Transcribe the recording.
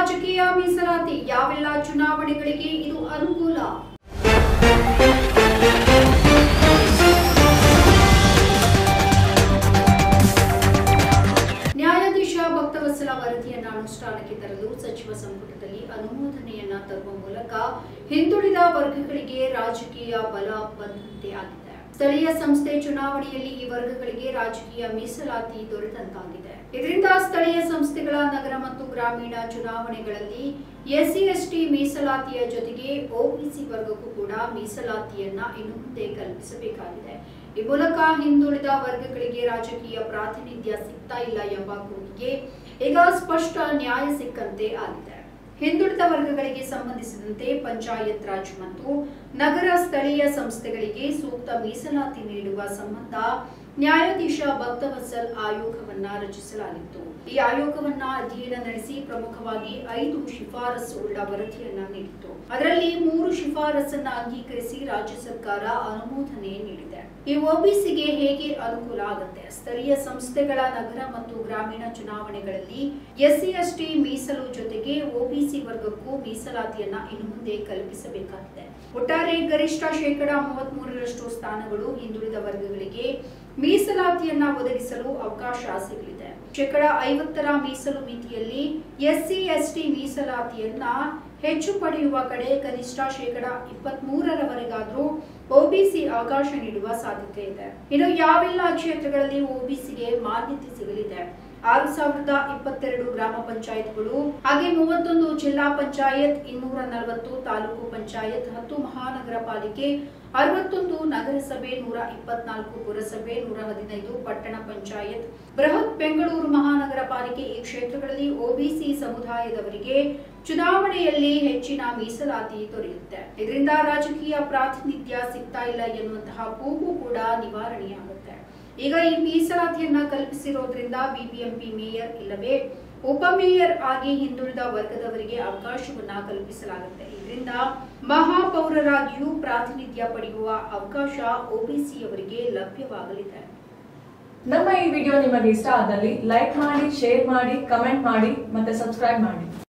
ರಾಜಕೀಯ ಮೀಸಲಾತಿ ಯಾವೆಲ್ಲ ಚುನಾವಣೆಗಳಿಗೆ ಇದು ಅನುಕೂಲ ನ್ಯಾಯಾಧೀಶ ಭಕ್ತವತ್ಸಲ ವರದಿಯನ್ನ ಅನುಷ್ಠಾನಕ್ಕೆ ತರಲು ಸಚಿವ ಸಂಪುಟದಲ್ಲಿ ಅನುಮೋದನೆಯನ್ನ ತರುವ ಮೂಲಕ ಹಿಂದುಳಿದ ವರ್ಗಗಳಿಗೆ ರಾಜಕೀಯ ಬಲ ಬಂದಂತೆ ಆಗಿದೆ ಸ್ಥಳೀಯ ಸಂಸ್ಥೆ ಚುನಾವಣೆಯಲ್ಲಿ ಈ ವರ್ಗಗಳಿಗೆ ರಾಜಕೀಯ ಮೀಸಲಾತಿ ದೊರೆತಂತಾಗಿದೆ ಇದರಿಂದ ಸ್ಥಳೀಯ ಸಂಸ್ಥೆಗಳ ನಗರ ಮತ್ತು ಗ್ರಾಮೀಣ ಚುನಾವಣೆಗಳಲ್ಲಿ ಎಸ್ಸಿ ಎಸ್ಟಿ ಮೀಸಲಾತಿಯ ಜೊತೆಗೆ ಒಬಿಸಿ ವರ್ಗಕ್ಕೂ ಕೂಡ ಮೀಸಲಾತಿಯನ್ನ ಇನ್ನು ಮುಂದೆ ಕಲ್ಪಿಸಬೇಕಾಗಿದೆ ಈ ಮೂಲಕ ಹಿಂದುಳಿದ ವರ್ಗಗಳಿಗೆ ರಾಜಕೀಯ ಪ್ರಾತಿನಿಧ್ಯ ಸಿಗ್ತಾ ಇಲ್ಲ ಎಂಬ ಕೂಗಿಗೆ ಈಗ ಸ್ಪಷ್ಟ ನ್ಯಾಯ ಸಿಕ್ಕಂತೆ ಆಗಿದೆ ಹಿಂದುಳಿದ ವರ್ಗಗಳಿಗೆ ಸಂಬಂಧಿಸಿದಂತೆ ಪಂಚಾಯತ್ ರಾಜ್ ಮತ್ತು ನಗರ ಸ್ಥಳೀಯ ಸಂಸ್ಥೆಗಳಿಗೆ ಸೂಕ್ತ ಮೀಸಲಾತಿ ನೀಡುವ ಸಂಬಂಧ ನ್ಯಾಯಾಧೀಶ ಭಕ್ತವತ್ಸಲ್ ಆಯೋಗವನ್ನ ರಚಿಸಲಾಗಿತ್ತು ಈ ಆಯೋಗವನ್ನ ಅಧ್ಯಯನ ನಡೆಸಿ ಪ್ರಮುಖವಾಗಿ ಐದು ಶಿಫಾರಸು ಉಳ್ಳ ವರದಿಯನ್ನ ನೀಡಿತ್ತು ಅದರಲ್ಲಿ ಮೂರು ಶಿಫಾರಸನ್ನ ಅಂಗೀಕರಿಸಿ ರಾಜ್ಯ ಸರ್ಕಾರ ಅನುಮೋದನೆ ನೀಡಿದೆ ಈ ಒಬಿಸಿಗೆ ಹೇಗೆ ಅನುಕೂಲ ಆಗುತ್ತೆ ಸ್ಥಳೀಯ ಸಂಸ್ಥೆಗಳ ನಗರ ಮತ್ತು ಗ್ರಾಮೀಣ ಚುನಾವಣೆಗಳಲ್ಲಿ ಎಸ್ಸಿ ಎಸ್ಟಿ ಮೀಸಲು ಜೊತೆಗೆ ಒಬಿಸಿ ವರ್ಗಕ್ಕೂ ಮೀಸಲಾತಿಯನ್ನ ಇನ್ನು ಮುಂದೆ ಕಲ್ಪಿಸಬೇಕಾಗಿದೆ ಒಟ್ಟಾರೆ ಗರಿಷ್ಠ ಶೇಕಡಾ ಮೂವತ್ತ್ ಮೂರರಷ್ಟು ಸ್ಥಾನಗಳು ಹಿಂದುಳಿದ ವರ್ಗಗಳಿಗೆ ಮೀಸಲಾತಿಯನ್ನ ಒದಗಿಸಲು ಅವಕಾಶ ಸಿಗಲಿದೆ ಶೇಕಡಾ ಐವತ್ತರ ಮೀಸಲು ಮಿತಿಯಲ್ಲಿ ಎಸ್ಸಿ ಎಸ್ಟಿ ಮೀಸಲಾತಿಯನ್ನ ಹೆಚ್ಚು ಪಡೆಯುವ ಕಡೆ ಕನಿಷ್ಠ ಶೇಕಡಾ ಇಪ್ಪತ್ತ್ ಮೂರರವರೆಗಾದ್ರೂ ಒಬಿಸಿ ಅವಕಾಶ ನೀಡುವ ಸಾಧ್ಯತೆ ಇದೆ ಇನ್ನು ಯಾವೆಲ್ಲ ಕ್ಷೇತ್ರಗಳಲ್ಲಿ ಒಬಿಸಿಗೆ ಮಾನ್ಯತೆ ಸಿಗಲಿದೆ ಆರು ಸಾವಿರದ ಇಪ್ಪತ್ತೆರಡು ಗ್ರಾಮ ಪಂಚಾಯತ್ಗಳು ಹಾಗೆ ಮೂವತ್ತೊಂದು ಜಿಲ್ಲಾ ಪಂಚಾಯತ್ ಇನ್ನೂರ ನಲವತ್ತು ತಾಲೂಕು ಪಂಚಾಯತ್ ಹತ್ತು ಮಹಾನಗರ ಪಾಲಿಕೆ ಅರವತ್ತೊಂದು ನಗರಸಭೆ ನೂರ ಇಪ್ಪತ್ನಾಲ್ಕು ಪುರಸಭೆ ನೂರ ಹದಿನೈದು ಪಟ್ಟಣ ಪಂಚಾಯತ್ ಬೃಹತ್ ಬೆಂಗಳೂರು ಮಹಾನಗರ ಪಾಲಿಕೆ ಈ ಕ್ಷೇತ್ರಗಳಲ್ಲಿ ಒಬಿಸಿ ಸಮುದಾಯದವರಿಗೆ ಚುನಾವಣೆಯಲ್ಲಿ ಹೆಚ್ಚಿನ ಮೀಸಲಾತಿ ದೊರೆಯುತ್ತೆ ಇದರಿಂದ ರಾಜಕೀಯ ಪ್ರಾತಿನಿಧ್ಯ ಸಿಗ್ತಾ ಇಲ್ಲ ಎನ್ನುವಂತಹ ಕೂಗು ಕೂಡ ನಿವಾರಣೆಯಾಗುತ್ತೆ ಈಗ ಈ ಮೀಸಲಾತಿಯನ್ನ ಕಲ್ಪಿಸಿರೋದ್ರಿಂದ ಬಿಬಿಎಂಪಿ ಮೇಯರ್ ಇಲ್ಲವೇ ಉಪಮೇಯರ್ ಆಗಿ ಹಿಂದುಳಿದ ವರ್ಗದವರಿಗೆ ಅವಕಾಶವನ್ನ ಕಲ್ಪಿಸಲಾಗುತ್ತೆ ಇದರಿಂದ ಮಹಾಪೌರರಾಗಿಯೂ ಪ್ರಾತಿನಿಧ್ಯ ಪಡೆಯುವ ಅವಕಾಶ ಒಬಿಸಿಯವರಿಗೆ ಲಭ್ಯವಾಗಲಿದೆ ನಮ್ಮ ಈ ವಿಡಿಯೋ ನಿಮಗೆ ಇಷ್ಟ ಆದಲ್ಲಿ ಲೈಕ್ ಮಾಡಿ ಶೇರ್ ಮಾಡಿ ಕಮೆಂಟ್ ಮಾಡಿ ಮತ್ತೆ ಸಬ್ಸ್ಕ್ರೈಬ್ ಮಾಡಿ